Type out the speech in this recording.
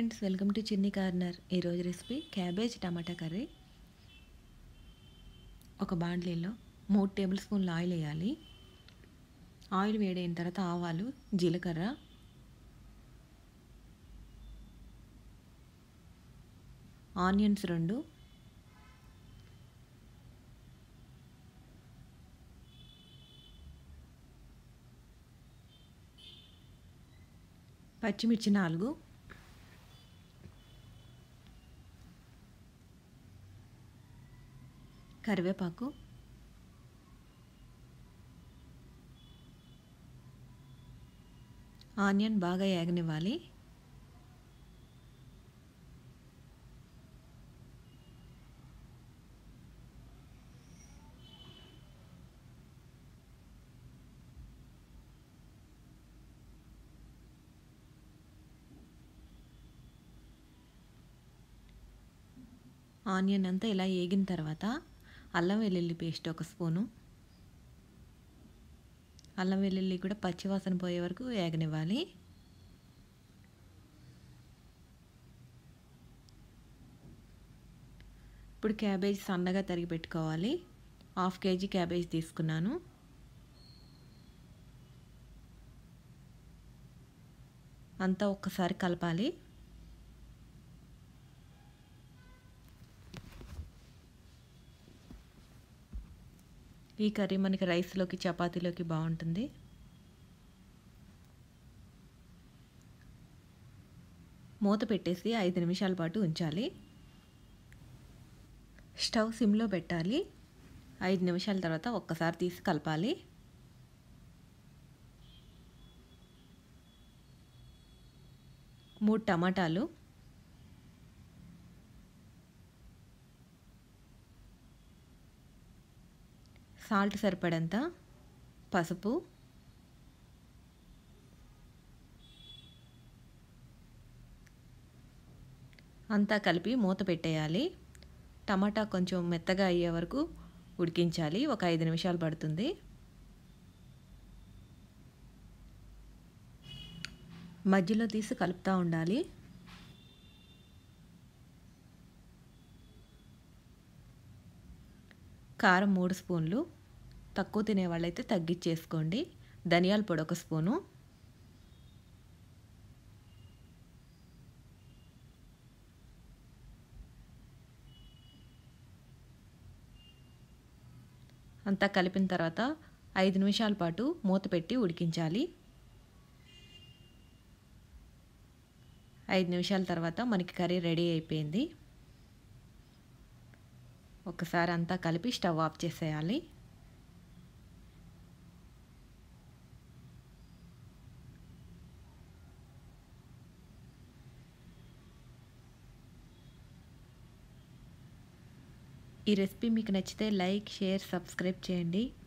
friends welcome to Chinni corner ఈరోజు recipe cabbage tomato curry ఒక బాండ్లీలో మూడు టేబుల్ స్పూన్ల ఆయిల్ వేయాలి ఆయిల్ వేడైన తర్వాత ఆవాలు జీలకర్ర ఆనియన్స్ రెండు పచ్చిమిర్చి నాలుగు కరివేపాకు ఆనియన్ బాగా ఏగనివ్వాలి ఆనియన్ అంతా ఇలా ఏగిన తర్వాత అల్లం వెల్లుల్లి పేస్ట్ ఒక స్పూను అల్లం వెల్లుల్లి కూడా పచ్చివాసన పోయే వరకు ఏగనివ్వాలి ఇప్పుడు క్యాబేజ్ సన్నగా తరిగి పెట్టుకోవాలి హాఫ్ కేజీ క్యాబేజ్ తీసుకున్నాను అంతా ఒక్కసారి కలపాలి ఈ కర్రీ మనకి రైస్లోకి చపాతీలోకి బాగుంటుంది మూత పెట్టేసి ఐదు నిమిషాల పాటు ఉంచాలి స్టవ్ సిమ్లో పెట్టాలి ఐదు నిమిషాల తర్వాత ఒక్కసారి తీసి కలపాలి మూడు టమాటాలు సాల్ట్ సరిపడంత పసుపు అంతా కలిపి మూత పెట్టేయాలి టమాటా కొంచెం మెత్తగా అయ్యే వరకు ఉడికించాలి ఒక ఐదు నిమిషాలు పడుతుంది మధ్యలో తీసి కలుపుతూ ఉండాలి కారం మూడు స్పూన్లు తక్కువ తినే వాళ్ళైతే తగ్గించేసుకోండి ధనియాల పొడి ఒక స్పూను అంతా కలిపిన తర్వాత ఐదు నిమిషాల పాటు మూత పెట్టి ఉడికించాలి ఐదు నిమిషాల తర్వాత మనకి కర్రీ రెడీ అయిపోయింది ఒకసారి అంతా కలిపి స్టవ్ ఆఫ్ చేసేయాలి ఈ రెసిపీ మీకు నచ్చితే లైక్ షేర్ సబ్స్క్రైబ్ చేయండి